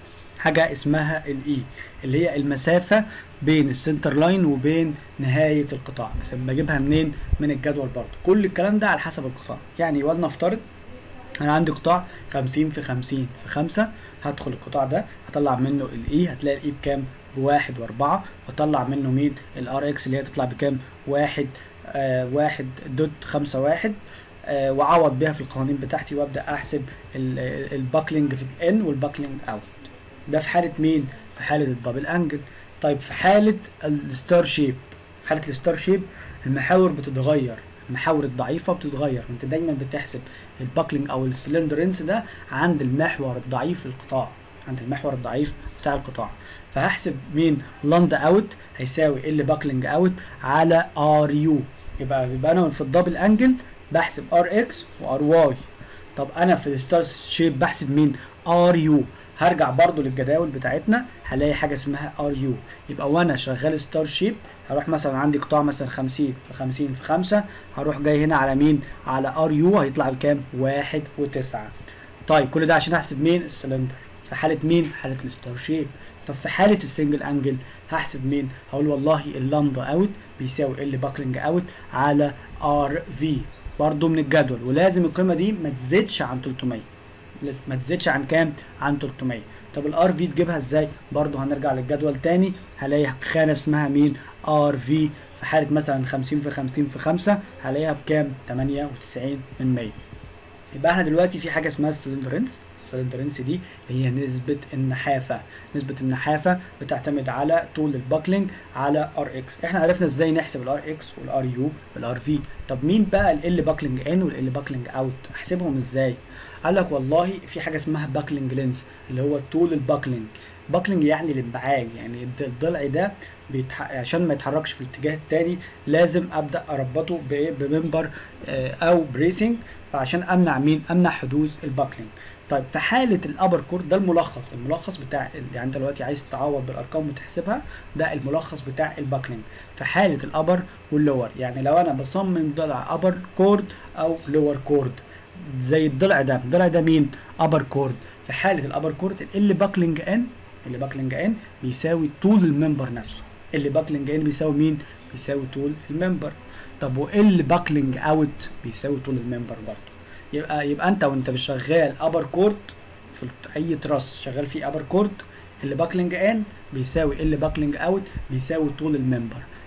حاجه اسمها الاي اللي هي المسافه بين السنتر لاين وبين نهايه القطاع بس بجيبها منين من الجدول برضه كل الكلام ده على حسب القطاع يعني ولنفترض انا عندي قطاع 50 في 50 في 5 هدخل القطاع ده هطلع منه الاي هتلاقي الاي بكام بواحد واربعة واطلع منه مين الار اكس اللي هي تطلع بكام واحد آه واحد دوت خمسة واحد آه واعوض بيها في القوانين بتاعتي وابدا احسب الباكلينج في الان والباكلينج اوت ده في حاله مين في حاله الدبل انجل طيب في حاله الستار شيب حاله الستار شيب المحاور بتتغير المحاور الضعيفة بتتغير انت دايما بتحسب الباكلينج او السلندرنس ده عند المحور الضعيف للقطاع عند المحور الضعيف بتاع القطاع فهحسب مين لاندا اوت هيساوي ال باكلينج اوت على ار يو يبقى يبقى انا في الدبل انجل بحسب ار اكس وار واي طب انا في الستار شيب بحسب مين ار يو هرجع برضو للجداول بتاعتنا هلاقي حاجه اسمها ار يو يبقى وانا شغال ستار شيب هروح مثلا عندي قطاع مثلا 50 في 50 في 5 هروح جاي هنا على مين على ار يو هيطلع بكام واحد وتسعة طيب كل ده عشان احسب مين السلندر في حاله مين حاله الستار شيب طب في حاله السنجل انجل هحسب مين هقول والله اللامدا اوت بيساوي ال باكلينج اوت على ار في برضو من الجدول ولازم القيمه دي ما تزيدش عن 300 ما تزيدش عن كام عن 300 طب الار في تجيبها ازاي برضو هنرجع للجدول تاني هلاقي خانه اسمها مين ار في في حاله مثلا 50 في 50 في 5 هلاقيها بكام 98 من 100 يبقى احنا دلوقتي في حاجه اسمها السلندرنس السلندرنس دي هي نسبة النحافة نسبة النحافة بتعتمد على طول الباكلينج على ار اكس احنا عرفنا ازاي نحسب الار اكس والار يو والار في طب مين بقى ال باكلينج ان والال باكلينج اوت احسبهم ازاي قال لك والله في حاجه اسمها باكلينج لينس اللي هو طول الباكلينج باكلينج يعني الانبعاج يعني الضلع ده بيتح... عشان ما يتحركش في الاتجاه التاني لازم ابدا اربطه بايه بمنبر آه او بريسنج فعشان امنع مين امنع حدوث الباكلينج طيب في حاله الابر كورد ده الملخص الملخص بتاع يعني انت دلوقتي عايز تعوض بالارقام وتحسبها ده الملخص بتاع الباكلينج في حاله الابر واللور يعني لو انا بصمم ضلع ابر كورد او لور كورد زي الضلع ده الضلع ده مين ابر كورد في حاله الابر كورد اللي باكلينج ان اللي باكلينج ان بيساوي طول الممبر نفسه اللي باكلينج ان بيساوي مين بيساوي طول الممبر طب واللي باكلينج اوت بيساوي طول الممبر برضه يبقى يبقى انت وانت شغال ابر كورد في اي تراس شغال فيه ابر كورد اللي باكلينج ان بيساوي اللي باكلينج اوت بيساوي طول الممبر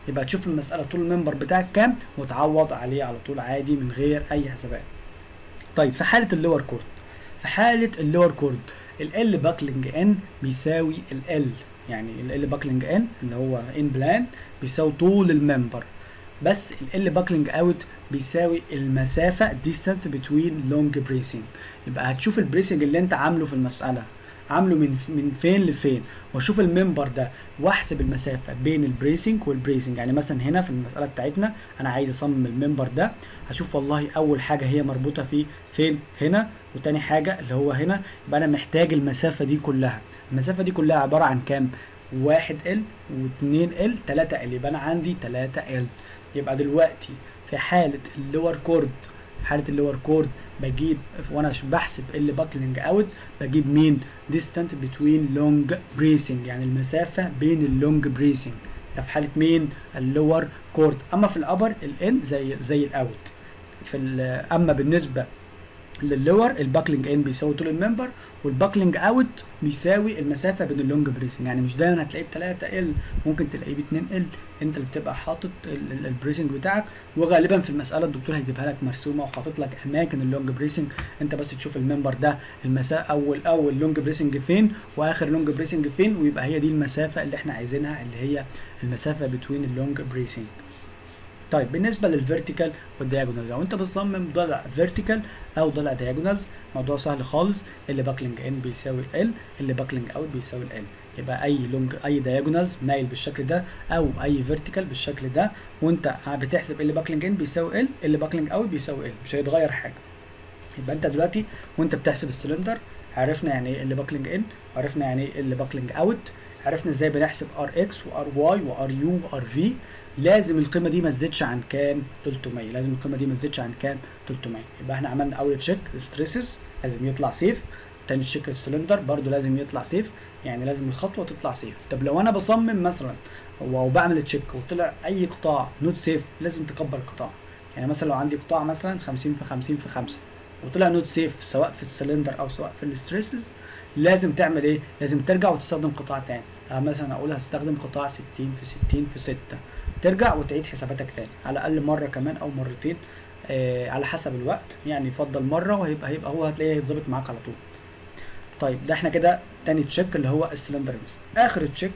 يبقى تشوف المساله طول الممبر بتاعك كام وتعوض عليه على طول عادي من غير اي حسابات طيب في حاله اللور كورد في حاله اللور كورد ال باكلينج ان بيساوي ال يعني ال باكلينج ان اللي هو ان بلان بيساوي طول الممبر بس ال باكلينج اوت بيساوي المسافه distance between long bracing يبقى هتشوف البريسنج اللي انت عامله في المساله عامله من من فين لفين واشوف الممبر ده واحسب المسافه بين البريسنج والبريسنج يعني مثلا هنا في المساله بتاعتنا انا عايز اصمم الممبر ده هشوف والله اول حاجه هي مربوطه في فين هنا وتاني حاجه اللي هو هنا يبقى انا محتاج المسافه دي كلها المسافه دي كلها عباره عن كام 1 ال و2 ال 3 ال يبقى انا عندي 3 ال يبقى دلوقتي في حاله اللور كورد حاله اللور كورد بجيب وانا بحسب اللي باكلينج اوت بجيب مين distance between long bracing يعني المسافه بين اللونج بريسنج ده في حاله مين اللور كورد اما في الابر الان زي زي الاوت في اما بالنسبه للور الباكلينج ان بيساوي طول الممبر والباكلينج اوت بيساوي المسافه بين اللونج بريسنج يعني مش دايما هتلاقيه ب 3 ال ممكن تلاقيه ب 2 ال انت اللي بتبقى حاطط البريسنج بتاعك وغالبا في المساله الدكتور هيجيبها لك مرسومه وحاطط لك اماكن اللونج بريسنج انت بس تشوف الممبر ده المسافه اول اول لونج بريسنج فين واخر لونج بريسنج فين ويبقى هي دي المسافه اللي احنا عايزينها اللي هي المسافه بين اللونج بريسنج طيب بالنسبه للفيرتيكال والدياجونالز لو انت بتصمم ضلع فيرتيكال او ضلع دياجونالز موضوع سهل خالص اللي باكلينج ان بيساوي ال اللي باكلينج اوت بيساوي ال يبقى اي لونج اي دياجونالز مايل بالشكل ده او اي فيرتيكال بالشكل ده وانت بتحسب اللي باكلينج ان بيساوي ال اللي باكلينج اوت بيساوي ال مش هيتغير حاجه يبقى انت دلوقتي وانت بتحسب السلندر عرفنا يعني ايه اللي باكلينج ان وعرفنا يعني ايه اللي باكلينج اوت عرفنا ازاي بنحسب ار اكس وار واي وار يو وار في لازم القيمه دي ما تزيدش عن كام 300 لازم القيمه دي ما تزيدش عن كام 300 يبقى احنا عملنا اول تشيك ستريسز لازم يطلع سيف تاني تشيك السلندر برضو لازم يطلع سيف يعني لازم الخطوه تطلع سيف طب لو انا بصمم مثلا وبعمل تشيك وطلع اي قطاع نوت سيف لازم تكبر القطاع يعني مثلا لو عندي قطاع مثلا 50 في 50 في 5 وطلع نوت سيف سواء في السلندر او سواء في الستريسز لازم تعمل ايه لازم ترجع وتستخدم قطاع تاني مثلا اقول هستخدم قطاع 60 في 60 في 6 ترجع وتعيد حساباتك تاني على الاقل مره كمان او مرتين آه على حسب الوقت يعني يفضل مره وهيبقى هيبقى هو هتلاقيه هيتظبط معاك على طول طيب ده احنا كده تاني تشيك اللي هو السلندرنس اخر تشيك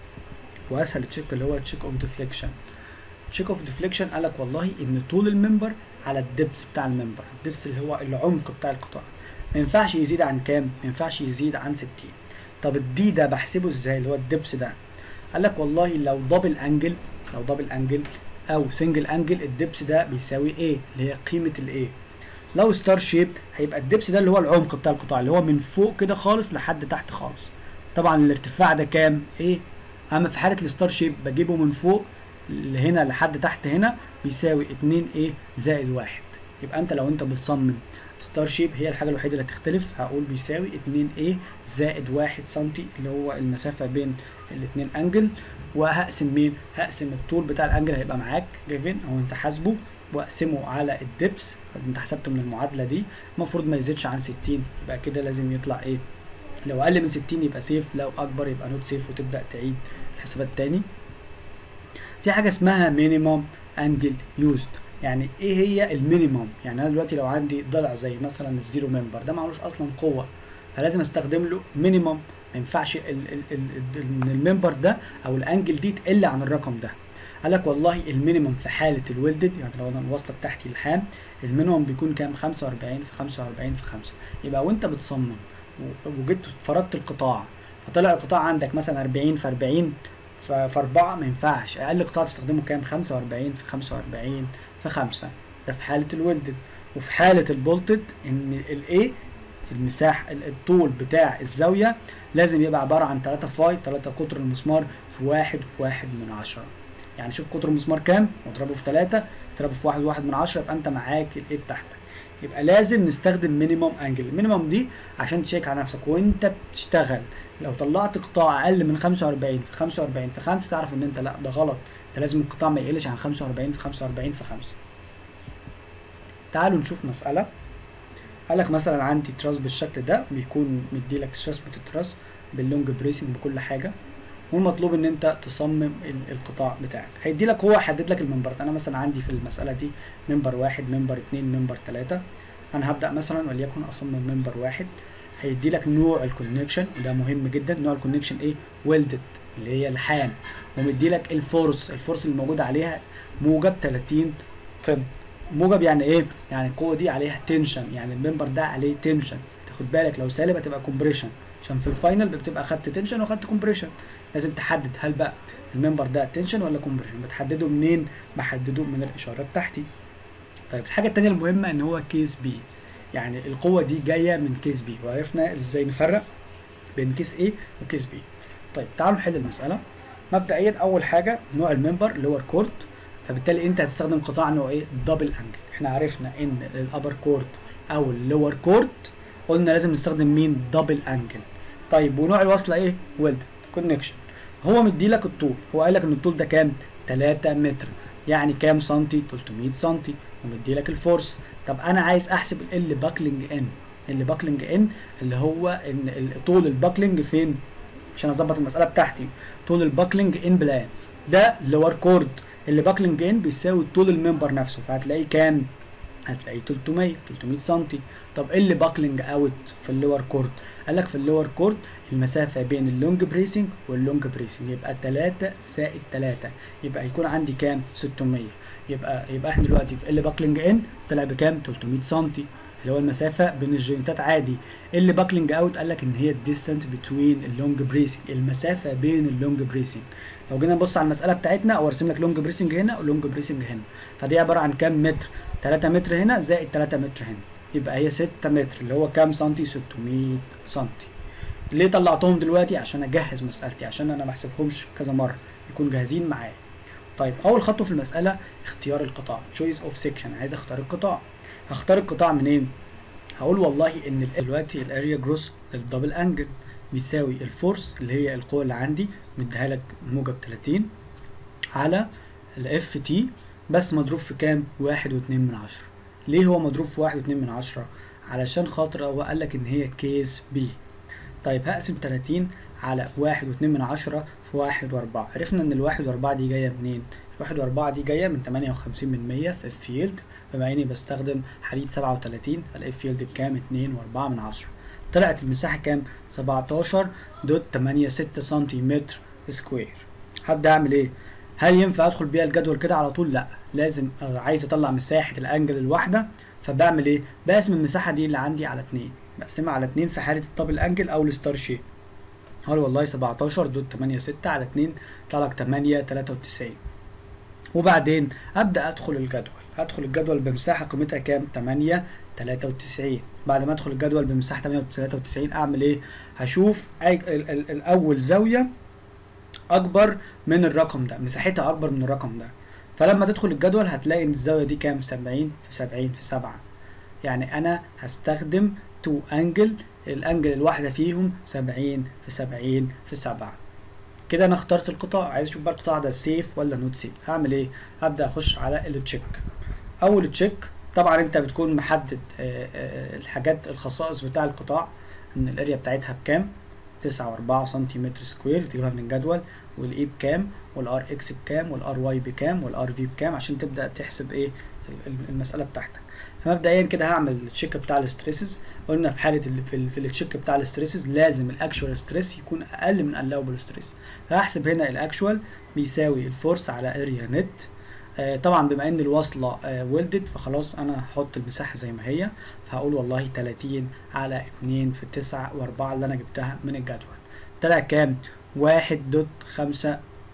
واسهل تشيك اللي هو تشيك اوف ديفليكشن تشيك اوف ديفليكشن قال لك والله ان طول الممبر على الدبس بتاع الممبر الدبس اللي هو العمق بتاع القطاع ما ينفعش يزيد عن كام ما ينفعش يزيد عن 60 طب الدي ده بحسبه ازاي اللي هو الدبس ده قال لك والله لو دبل انجل لو دبل انجل او سنجل انجل الدبس ده بيساوي ايه اللي هي قيمه الايه لو ستار شيب هيبقى الدبس ده اللي هو العمق بتاع القطاع اللي هو من فوق كده خالص لحد تحت خالص طبعا الارتفاع ده كام ايه اما في حاله الستار شيب بجيبه من فوق هنا لحد تحت هنا بيساوي 2 ايه زائد واحد يبقى انت لو انت بتصمم ستار شيب هي الحاجه الوحيده اللي هتختلف هقول بيساوي 2 a زائد 1 سم اللي هو المسافه بين الاثنين انجل وهقسم مين هقسم الطول بتاع الانجل هيبقى معاك جيفن او انت حاسبه واقسمه على الدبس انت حسبته من المعادله دي المفروض ما يزيدش عن 60 يبقى كده لازم يطلع ايه لو اقل من 60 يبقى سيف لو اكبر يبقى نوت سيف وتبدا تعيد الحسابات تاني في حاجه اسمها مينيمم انجل يوزد يعني ايه هي المينيمم يعني انا دلوقتي لو عندي ضلع زي مثلا الزيرو ممبر ده معلوش اصلا قوه فلازم استخدم له مينيمم ما ينفعش الممبر ده او الانجل دي تقل عن الرقم ده قال لك والله المينيمم في حاله الويلدد يعني لو انا الوصله بتاعتي الحام المينيمم بيكون كام 45 في 45 في 5 يبقى وانت بتصمم وجيت فرضت القطاع فطلع القطاع عندك مثلا 40 في 40 في 4 ما ينفعش اقل قطاع تستخدمه كام 45 في 45 في 5 ده في حاله الويلدد وفي حاله البولتد ان الايه المساحه الطول بتاع الزاويه لازم يبقى عباره عن 3 فاي 3 قطر المسمار في 1 واحد من 10 يعني شوف قطر المسمار كام واضربه في 3 اضربه في 1 واحد من 10 يبقى انت معاك الايه بتاعتك يبقى لازم نستخدم مينيمم انجل المينيمم دي عشان تشيك على نفسك وانت بتشتغل لو طلعت قطاع اقل من 45 في 45 في 5 تعرف ان انت لا ده غلط انت لازم القطاع ما يقلش عن 45 في 45 في 5 تعالوا نشوف مساله قال لك مثلا عندي تراس بالشكل ده بيكون مدي لك رسمه التراس باللونج بريسنج بكل حاجه والمطلوب ان انت تصمم ال- القطاع بتاعك هيدي لك هو حدد لك المنبرات انا مثلا عندي في المساله دي منبر واحد منبر اتنين منبر تلاته انا هبدا مثلا وليكن اصمم منبر واحد هيدي لك نوع الكونكشن وده مهم جدا نوع الكونكشن ايه ويلدد اللي هي لحام ومدي لك الفورس الفورس اللي موجود عليها موجب 30 طن موجب يعني ايه يعني القوه دي عليها تنشن يعني المنبر ده عليه تنشن تاخد بالك لو سالب هتبقى كومبريشن عشان في الفاينل بتبقى خدت تنشن وخدت كومبريشن لازم تحدد هل بقى المنبر ده تنشن ولا كومبريشن بتحدده منين بحدده من الاشاره بتاعتي طيب الحاجه التانية المهمه ان هو كيس بي يعني القوه دي جايه من كيس بي وعرفنا ازاي نفرق بين كيس A وكيس B طيب تعالوا نحل المساله مبدئيا اول حاجه نوع الممبر لور كورد فبالتالي انت هتستخدم قطاع نوع ايه دبل انجل احنا عرفنا ان الابر كورد او اللور كورد قلنا لازم نستخدم مين دبل انجل طيب ونوع الوصله ايه ويلد كونكشن هو مدي لك الطول هو قال لك ان الطول ده كام 3 متر يعني كام سنتي 300 سنتي ومدي لك الفورس طب انا عايز احسب ال باكلينج ان اللي باكلينج ان اللي هو ان ال- طول الباكلينج فين عشان اظبط المساله بتاعتي طول الباكلينج ان بلان ده لور كورد اللي باكلينج ان بيساوي طول الممبر نفسه فهتلاقيه كام هتلاقيه 300 300 سم طب ايه اللي باكلينج اوت في اللور كورد قال لك في اللور كورد المسافه بين اللونج بريسنج واللونج بريسنج يبقى 3 زائد 3 يبقى هيكون عندي كام 600 يبقى يبقى احنا دلوقتي في اللي باكلينج ان طلع بكام 300 سم اللي هو المسافه بين الجوينتات عادي اللي باكلينج اوت قال لك ان هي الديستانس بتوين اللونج بريسنج المسافه بين اللونج بريسنج لو جينا نبص على المساله بتاعتنا او ارسم لك لونج بريسنج هنا ولونج بريسنج هنا فدي عباره عن كام متر 3 متر هنا زائد 3 متر هنا يبقى هي 6 متر اللي هو كام سنتي 600 سنتي ليه طلعتهم دلوقتي عشان اجهز مسالتي عشان انا ما احسبهمش كذا مره يكون جاهزين معايا طيب اول خطوه في المساله اختيار القطاع choice of section عايز اختار القطاع هختار القطاع منين هقول والله ان ال- دلوقتي الاريا جروس للدبل انجل بيساوي الفورس اللي هي القوه اللي عندي مديها لك موجب 30 على الاف تي بس مضروب في كام واحد واتنين من عشرة ليه هو مضروب في واحد واتنين من عشرة علشان خاطر هو قال لك ان هي كيس بي طيب هقسم 30 على واحد واتنين من عشرة في واحد واربعة عرفنا ان الواحد واربعة دي جاية منين الواحد واربعة دي جاية من تمانية وخمسين من مية في الفيلد بما اني بستخدم حديد سبعة وتلاتين فالاف فيلد بكام اتنين واربعة من عشرة طلعت المساحة كام سبعتاشر دوت تمانية ستة سنتيمتر سكوير هبدأ اعمل ايه هل ينفع ادخل بيها الجدول كده على طول لا لازم آه، عايز اطلع مساحة الانجل الواحدة فبعمل ايه بقسم المساحة دي اللي عندي على اتنين بقسمها على اتنين في حالة الدبل انجل او الستار شيب هقول والله 17 دوت 8 6 على 2 طلع لك 8 93 وبعدين ابدا ادخل الجدول هدخل الجدول بمساحه قيمتها كام 8 93 بعد ما ادخل الجدول بمساحه 8 93 اعمل ايه هشوف أي ال ال الاول زاويه اكبر من الرقم ده مساحتها اكبر من الرقم ده فلما تدخل الجدول هتلاقي ان الزاويه دي كام 70 في 70 في 7 يعني انا هستخدم تو انجل الانجل الواحده فيهم 70 في 70 في 7 كده انا اخترت القطاع عايز اشوف بقى القطاع ده سيف ولا نوت سيف هعمل ايه هبدا اخش على التشيك اول تشيك طبعا انت بتكون محدد آه، آه، الحاجات الخصائص بتاع القطاع ان الاريا بتاعتها بكام 9.4 سنتيمتر سكوير تجيبها من الجدول والاي بكام والار اكس بكام والار واي بكام والار في بكام عشان تبدا تحسب ايه ال- المساله بتاعتك فمبدئيا كده هعمل التشيك بتاع الاستريسز قلنا في حاله ال- في, ال- في التشيك بتاع الاستريسز لازم الاكشوال ستريس يكون اقل من الاوبل ستريس فهحسب هنا الاكشوال بيساوي الفورس على اريا نت آه طبعا بما ان الوصله آه ويلدد فخلاص انا هحط المساحه زي ما هي فهقول والله 30 على 2 في 9 و4 اللي انا جبتها من الجدول طلع كام 1.5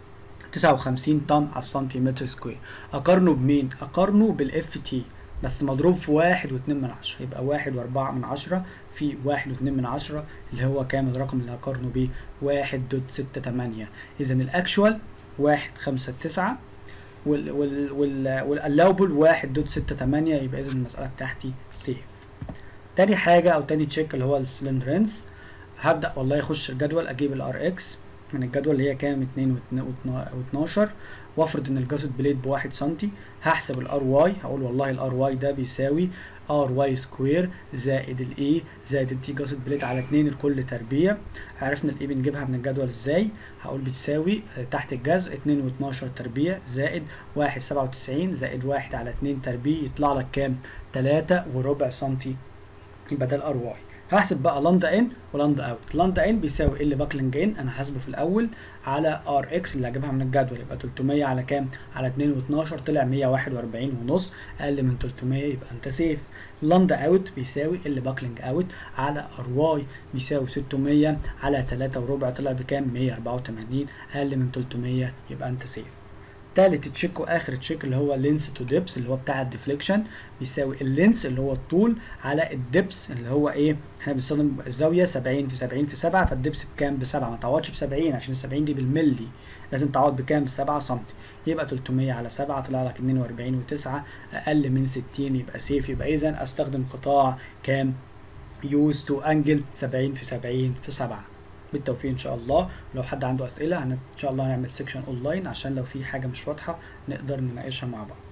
59 طن على السنتيمتر سكوير اقارنه بمين اقارنه بالاف تي بس مضروب في واحد واتنين من عشرة يبقى واحد واربعة من عشرة في واحد واتنين من عشرة اللي هو كام الرقم اللي هقارنه بيه واحد دوت ستة تمانية اذا الاكشوال واحد خمسة تسعة وال وال وال والالاوبل واحد دوت ستة تمانية يبقى اذا المسألة بتاعتي سيف تاني حاجة او تاني تشيك اللي هو السلندرنس هبدأ والله اخش الجدول اجيب الار اكس من الجدول اللي هي كام اتنين واتناشر وافرض ان الجاست بليت بواحد سنتي هحسب الار واي هقول والله الار واي ده بيساوي ار واي سكوير زائد الاي زائد التي جاست بليت على 2 لكل تربيع عرفنا الاي بنجيبها من الجدول ازاي هقول بتساوي تحت الجذر 2 و12 تربيع زائد 1 97 زائد 1 على 2 تربيع يطلع لك كام 3 وربع سنتي يبقى ده الار واي هحسب بقى لاندا ان ولاندا اوت لاندا ان بيساوي ال باكلنج ان انا حاسبه في الاول على ار اكس اللي هجيبها من الجدول يبقى 300 على كام على 2 و12 طلع 141 ونص اقل من 300 يبقى انت سيف لاندا اوت بيساوي ال باكلنج اوت على ار واي بيساوي 600 على 3 وربع طلع بكام 184 اقل من 300 يبقى انت سيف تالت تشيك واخر تشيك اللي هو لينس تو ديبس اللي هو بتاع الديفليكشن بيساوي اللينس اللي هو الطول على الدبس اللي هو ايه احنا بنستخدم الزاويه 70 في 70 في 7 فالدبس بكام ب 7 ما تعوضش ب 70 عشان ال 70 دي بالملي لازم تعوض بكام ب 7 سم يبقى 300 على 7 طلع لك 42 و9 اقل من 60 يبقى سيف يبقى اذا استخدم قطاع كام يوز تو انجل 70 في 70 في 7 بالتوفيق ان شاء الله لو حد عنده اسئله ان شاء الله هنعمل سيكشن اونلاين عشان لو في حاجه مش واضحه نقدر نناقشها مع بعض